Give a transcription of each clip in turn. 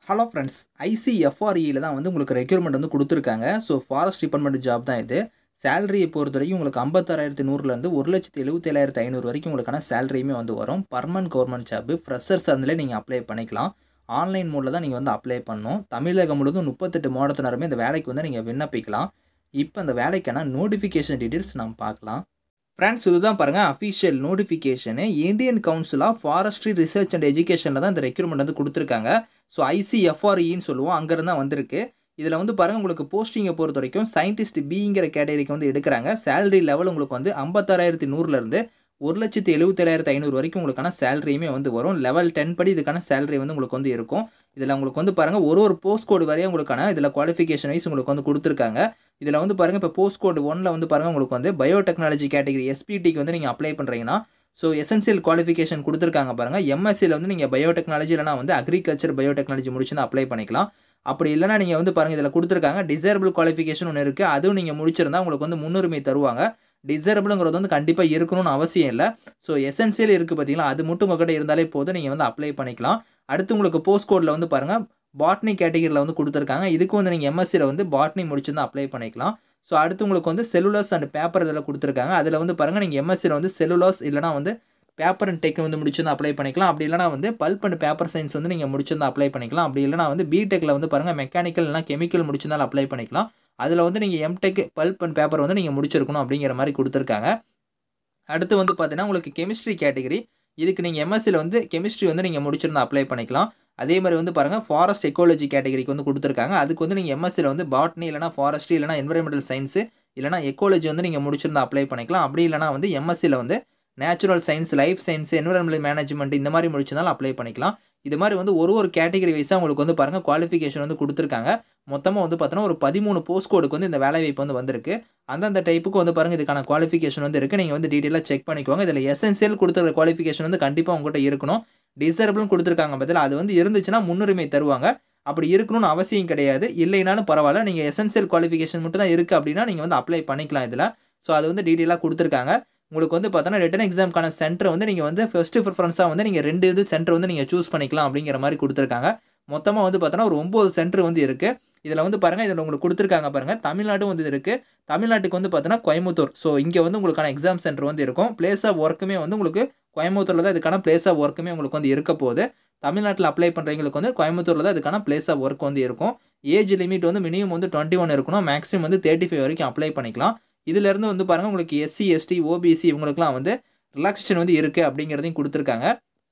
hello friends ஐசிஎஃப்ஆர்இயில் தான் வந்து உங்களுக்கு ரெக்யூர்மெண்ட் வந்து கொடுத்துருக்காங்க ஸோ ஃபாரஸ்ட் டிபார்ட்மெண்ட் ஜாப் தான் இது சேலரியை பொறுத்த வரைக்கும் உங்களுக்கு ஐம்பத்தாறாயிரத்தி நூறுலேருந்து ஒரு லட்சத்தி எழுபத்தேழாயிரத்தி ஐநூறு வரைக்கும் உங்களுக்கான சேலரியுமே வந்து வரும் பர்மனன்ட் கவர்மெண்ட் ஜாப் ஃப்ரெஷர்ஸ் இருந்தாலே நீங்கள் அப்ளை பண்ணிக்கலாம் ஆன்லைன் மோடில் தான் நீங்கள் வந்து அப்ளை பண்ணணும் தமிழகம் முழுவதும் முப்பத்தெட்டு மாவட்டத்தினருமே இந்த வேலைக்கு வந்து நீங்கள் விண்ணப்பிக்கலாம் இப்போ அந்த வேலைக்கான நோட்டிஃபிகேஷன் டீட்டெயில்ஸ் நம்ம பார்க்கலாம் ஃப்ரெண்ட்ஸ் இதுதான் பாருங்கள் official notification Indian council of forestry research and எஜுகேஷனில் தான் இந்த ரெக்யூர்மெண்ட் வந்து கொடுத்துருக்காங்க ஸோ ஐசிஎஃப்ஆர்இன்னு சொல்லுவோம் அங்கேருந்து தான் வந்திருக்கு இதில் வந்து பாருங்கள் உங்களுக்கு போஸ்டிங்கை பொறுத்த வரைக்கும் சயின்டிஸ்ட் பிங்கிற கேட்டகரிக்கு வந்து எடுக்கிறாங்க சேலரி லெவல் உங்களுக்கு வந்து ஐம்பத்தாறாயிரத்தி நூறுலேருந்து ஒரு லட்சத்தி எழுபத்தேழாயிரத்தி ஐநூறு வரைக்கும் உங்களுக்கான சேலரியுமே வந்து வரும் லெவல் டென் படி இதுக்கான சேலரி வந்து உங்களுக்கு வந்து இருக்கும் இதில் உங்களுக்கு வந்து பாருங்கள் ஒரு ஒரு போஸ்ட் கோடு வரையும் உங்களுக்கான இதில் குவாலிஃபிகேஷன் வைஸ் உங்களுக்கு வந்து கொடுத்துருக்காங்க இதில் வந்து பாருங்கள் இப்போ போஸ்ட் கோடு ஒனில் வந்து பாருங்கள் உங்களுக்கு வந்து பயோடெக்னாலஜி கேட்டகரி எஸ்பிடிக்கு வந்து நீங்கள் அப்ளை பண்ணுறீங்கன்னா ஸோ எசென்சியல் குவாலிஃபிகேஷன் கொடுத்துருக்காங்க பாருங்கள் எம்எஸ்சியில் வந்து நீங்கள் பயோடெக்னாலஜி இல்லைனா வந்து அக்ரிகல்ச்சர் பயோடெக்னாலஜி முடிச்சுன்னா அப்ளை பண்ணிக்கலாம் அப்படி இல்லைனா நீங்கள் வந்து பாருங்கள் இதில் கொடுத்துருக்காங்க டிசேரபிள் குவாலிஃபிகேஷன் ஒன்று இருக்குது அதுவும் நீங்கள் முடிச்சிருந்தா உங்களுக்கு வந்து முன்னுரிமை தருவாங்க டிசேரபிளுங்கிறது வந்து கண்டிப்பாக இருக்கணும்னு அவசியம் இல்லை ஸோ எசென்சியல் இருக்குது பார்த்தீங்களா அது மட்டும் உங்கள்கிட்ட இருந்தாலே போதும் நீங்கள் வந்து அப்ளை பண்ணிக்கலாம் அடுத்து உங்களுக்கு போஸ்ட் கோடில் வந்து பாருங்கள் பாட்னி கேட்டகரியில் வந்து கொடுத்துருக்காங்க இதுக்கு வந்து நீங்கள் எம்எஸ்சியில் வந்து பாட்னி முடிச்சிருந்தா அப்ளை பண்ணிக்கலாம் ஸோ அடுத்து உங்களுக்கு வந்து செல்லுலாஸ் அண்ட் பேப்பர் இதில் கொடுத்துருக்காங்க அதில் வந்து பாருங்கள் நீங்கள் எம்எஸ்சியில் வந்து செல்லுலாஸ் இல்லைனா வந்து பேப்பர் அண்ட் டெக் வந்து முடிச்சிருந்தா அப்ளை பண்ணிக்கலாம் அப்படி இல்லைனா வந்து பல்ப் அண்ட் பேப்பர் சயின்ஸ் வந்து நீங்கள் முடிச்சிருந்தா அப்ளை பண்ணிக்கலாம் அப்படி இல்லைனா வந்து பிடெக்கில் வந்து பாருங்கள் மெக்கானிக்கல் இல்லைனா கெமிக்கல் முடிச்சிருந்தாலும் அப்ளை பண்ணிக்கலாம் அதில் வந்து நீங்கள் எம்டெக் பல்ப் அண்ட் பேப்பர் வந்து நீங்கள் முடிச்சிருக்கணும் அப்படிங்கிற மாதிரி கொடுத்துருக்காங்க அடுத்து வந்து பார்த்தீங்கன்னா உங்களுக்கு கெமிஸ்ட்ரி கேட்டகரி இதுக்கு நீங்கள் எம்எஸ்சியில் வந்து கெமிஸ்ட்ரி வந்து நீங்கள் முடிச்சிருந்தா அப்ளை பண்ணிக்கலாம் அதே மாதிரி வந்து பாருங்கள் ஃபாரஸ்ட் எக்காலஜி கேட்டகரிக்கு வந்து கொடுத்துருக்காங்க அதுக்கு வந்து நீங்கள் எம்எஸ்சியில் வந்து பாட்னி இல்லைனா ஃபாரஸ்ட்ரி இல்லைனா என்வரன்மெண்டல் சயின்ஸு இல்லைனா எக்காலஜி வந்து நீங்கள் முடிச்சிருந்தா அப்ளை பண்ணிக்கலாம் அப்படி இல்லைனா வந்து எம்எஸ்சியில் வந்து natural science life science environmental management இந்த மாதிரி முடிச்சிருந்தாலும் அப்ளை பண்ணிக்கலாம் இது மாதிரி வந்து ஒரு ஒரு கேட்டகரி வைஸாக உங்களுக்கு வந்து பாருங்கள் குவாலிஃபிகேஷன் வந்து கொடுத்துருக்காங்க மொத்தமாக வந்து பார்த்தோன்னா ஒரு பதிமூணு போஸ்ட் கோடுக்கு வந்து இந்த வேலை வாய்ப்பு வந்து வந்திருக்கு அந்தந்த டைப்புக்கு வந்து பாருங்கள் இதுக்கான குவாலிஃபிகேஷன் வந்து இருக்குது நீங்கள் வந்து டீட்டெயிலாக செக் பண்ணிக்கோங்க இதில் எசென்சியல் கொடுத்துருக்க குவாலிஃபிகேஷன் வந்து கண்டிப்பாக உங்கள்கிட்ட இருக்கணும் டிசர்பிள்னு கொடுத்துருக்காங்க பதில் அது வந்து இருந்துச்சுன்னா முன்னுரிமை தருவாங்க அப்படி இருக்கணும்னு அவசியம் கிடையாது இல்லைனாலும் பரவாயில்ல நீங்கள் எசென்சியல் குவாலிஃபிகேஷன் மட்டும் தான் இருக்குது அப்படின்னா நீங்கள் வந்து அப்ளை பண்ணிக்கலாம் இதில் ஸோ அது வந்து டீட்டெயிலாக கொடுத்துருக்காங்க உங்களுக்கு வந்து பார்த்தோன்னா ரிட்டன் எக்ஸாம்க்கான சென்டர் வந்து நீங்கள் வந்து ஃபஸ்ட்டு ப்ரிஃபரன்ஸாக வந்து நீங்கள் ரெண்டு இது சென்டர் வந்து நீங்கள் சூஸ் பண்ணிக்கலாம் அப்படிங்கிற மாதிரி கொடுத்துருக்காங்க மொத்தமாக வந்து பார்த்தோன்னா ஒரு ஒம்பது சென்டர் வந்து இருக்குது இதில் வந்து பாருங்கள் இதில் உங்களுக்கு கொடுத்துருக்காங்க பாருங்கள் தமிழ்நாடும் வந்து இருக்குது தமிழ்நாட்டுக்கு வந்து பார்த்தோன்னா கோயம்புத்தூர் ஸோ இங்கே வந்து உங்களுக்கான எக்ஸாம் சென்டர் வந்து இருக்கும் பிளேஸ் ஆஃப் ஒர்க்குமே வந்து உங்களுக்கு கோயம்புத்தூரில் தான் இதுக்கான பிளேஸ் ஆஃப் ஒர்க்குமே உங்களுக்கு வந்து இருக்க போகுது தமிழ்நாட்டில் அப்ளை பண்ணுறவங்களுக்கு வந்து கோயம்புத்தூரில் தான் இதுக்கான பிளேஸ் ஆஃப் ஒர்க் வந்து இருக்கும் ஏஜ் லிமிட் வந்து மினிமம் வந்து டுவெண்ட்டி ஒன் இருக்கணும் மேக்ஸிமம் வந்து தேர்ட்டி ஃபைவ் வரைக்கும் அப்ளை பண்ணிக்கலாம் இதிலேருந்து வந்து பாருங்கள் உங்களுக்கு எஸ்சி எஸ்டி ஓபிசி இவங்களுக்குலாம் வந்து ரிலாக்ஸேஷன் வந்து இருக்குது அப்படிங்கிறதையும் கொடுத்துருக்காங்க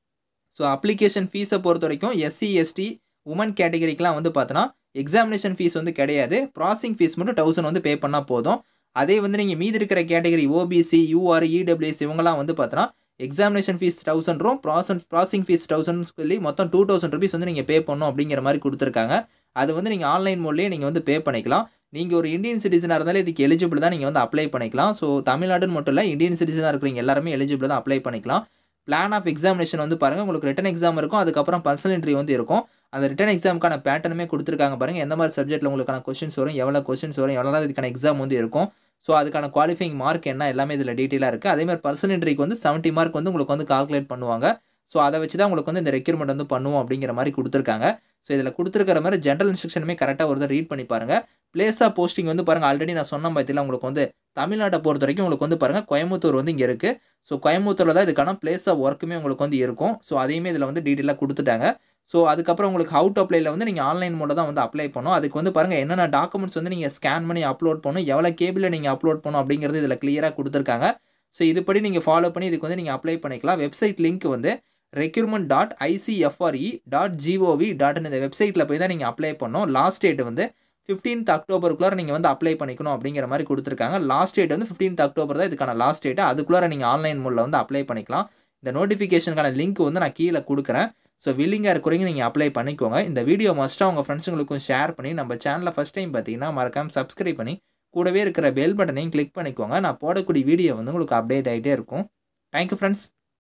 ஸோ அப்ளிகேஷன் ஃபீஸை பொறுத்த வரைக்கும் எஸ்சி எஸ்டி உமன் கேட்டகரிக்கெலாம் வந்து பார்த்தோன்னா எக்ஸாமினேஷன் ஃபீஸ் வந்து கிடையாது ப்ராசிங் ஃபீஸ் மட்டும் தௌசண்ட் வந்து பே பண்ணால் போதும் அதே வந்து நீங்கள் மீதி இருக்கிற கேட்டகரி ஓபிசி யூஆர் இடபிள்யூஎஸ் இவங்கலாம் வந்து பார்த்தோன்னா எக்ஸாமினேஷன் ஃபீஸ் தௌசண்ட் ரூம் ப்ராசன் ப்ராசிங் ஃபீஸ் தௌசண்ட் சொல்லி மொத்தம் டூ தௌசண்ட் ருபீஸ் வந்து நீங்கள் பே பண்ணணும் அப்படிங்கிற மாதிரி கொடுத்துருக்காங்க அது வந்து நீங்கள் ஆன்லைன் மோட்லேயே நீங்கள் வந்து பே பண்ணிக்கலாம் நீங்கள் ஒரு இந்தியன் சிட்டிசனாக இருந்தாலும் இதுக்கு எலிஜிபிள் தான் நீங்கள் வந்து அப்ளை பண்ணிக்கலாம் ஸோ தமிழ்நாடுன்னு மட்டும் இல்லை இந்தியன் சிட்டிசனாக இருக்கிறவங்க எல்லாருமே எலிஜிபிள் தான் அப்ளை பண்ணிக்கலாம் பிளான் ஆஃப் எக்ஸாமினேஷன் வந்து பாருங்கள் உங்களுக்கு ரிட்டன் எக்ஸாம் இருக்கும் அதுக்கப்புறம் பர்சனல் இன்ட்ரி வந்து இருக்கும் அந்த ரிட்டன் எக்ஸாமுக்கான பேட்டர்னுமே கொடுத்துருக்காங்க பாருங்கள் எந்த மாதிரி சப்ஜெக்ட்டில் உங்களுக்கான கொஷின்ஸ் வரும் எவ்வளோ கொஷின்ஸ் வரும் எவ்வளோ இதுக்கான எக்ஸாம் வந்து இருக்கும் ஸோ அதுக்கான குவாலிஃபைங் மார்க் என்ன எல்லாமே இதில் டீட்டெயிலாக இருக்குது அதேமாதிரி பர்சனல் இன்ட்ரிக்கு வந்து செவன்ட்டி மார்க் வந்து உங்களுக்கு வந்து கால்குலேட் பண்ணுவாங்க ஸோ அதை வச்சு தான் உங்களுக்கு வந்து இந்த ரெக்யூர்மெண்ட் வந்து பண்ணுவோம் அப்படிங்கிற மாதிரி கொடுத்துருக்காங்க ஸோ இதில் கொடுத்துருக்கிற மாதிரி ஜென்ரல் இன்ஸ்ட்ரக்ஷனுமே கரெக்டாக ஒரு ரீட் பண்ணி பாருங்கள் பிளேஸ் ஆஃப் போஸ்டிங் வந்து பாருங்கள் ஆல்ரெடி நான் சொன்ன பார்த்தீங்களா உங்களுக்கு வந்து தமிழ்நாட்டை பொறுத்த வரைக்கும் உங்களுக்கு வந்து பாருங்கள் கோயம்புத்தூர் வந்து இங்கே இருக்குது ஸோ கோயம்புத்தூரில் தான் இதுக்கான பிளேஸ் ஆஃப் ஒர்க்குமே உங்களுக்கு வந்து இருக்கும் ஸோ அதையுமே இதில் வந்து டீட்டெயிலாக கொடுத்துட்டாங்க ஸோ அதுக்கப்புறம் உங்களுக்கு ஹவுட் அப்ளைல வந்து நீங்கள் ஆன்லைன் மூலம் தான் வந்து அப்ளை பண்ணணும் அதுக்கு வந்து பாருங்கள் என்னென்ன டாக்குமெண்ட்ஸ் வந்து நீங்கள் ஸ்கேன் பண்ணி அப்லோட் பண்ணணும் எவ்வளோ கேபிளில் நீங்கள் அப்லோட் பண்ணணும் அப்படிங்கிறது இதில் கிளியராக கொடுத்துருக்காங்க ஸோ இதுபடி நீங்கள் ஃபாலோ பண்ணி இதுக்கு வந்து நீங்கள் அப்ளை பண்ணிக்கலாம் வெப்சைட் லிங்க் வந்து recruitment dot ICFRE dot GOV dot இந்த வெப்சைட்டில் போய் தான் நீங்கள் அப்ளை பண்ணணும் லாஸ்ட் டேட் வந்து ஃபிஃப்டீன்த் அக்டோபருக்குள்ளார நீங்கள் வந்து அப்ளை பண்ணிக்கணும் அப்படிங்கிற மாதிரி கொடுத்துருக்காங்க லாஸ்ட் டேட் வந்து ஃபிஃப்டீன்த் அக்டோபர் தான் இதுக்கான லாஸ்ட் டேட்டு அதுக்குள்ளார நீங்கள் ஆன்லைன் மூலில் வந்து அப்ளை பண்ணிக்கலாம் இந்த நோட்டிஃபிகேஷனுக்கான லிங்க் வந்து நான் கீழே கொடுக்குறேன் ஸோ வில்லிங்காக இருக்கிறவங்க நீங்கள் அப்ளை பண்ணிக்கோங்க இந்த வீடியோ மஸ்ட்டாக உங்கள் ஃப்ரெண்ட்ஸுங்களுக்கும் ஷேர் பண்ணி நம்ம சேனலில் ஃபஸ்ட் டைம் பார்த்தீங்கன்னா மறக்காமல் சப்ஸ்கிரைப் பண்ணி கூடவே இருக்கிற பெல் பட்டனையும் கிளிக் பண்ணிக்கோங்க நான் போடக்கூடிய வீடியோ வந்து உங்களுக்கு அப்டேட் ஆகிட்டே இருக்கும் தேங்க்யூ ஃப்ரெண்ட்ஸ்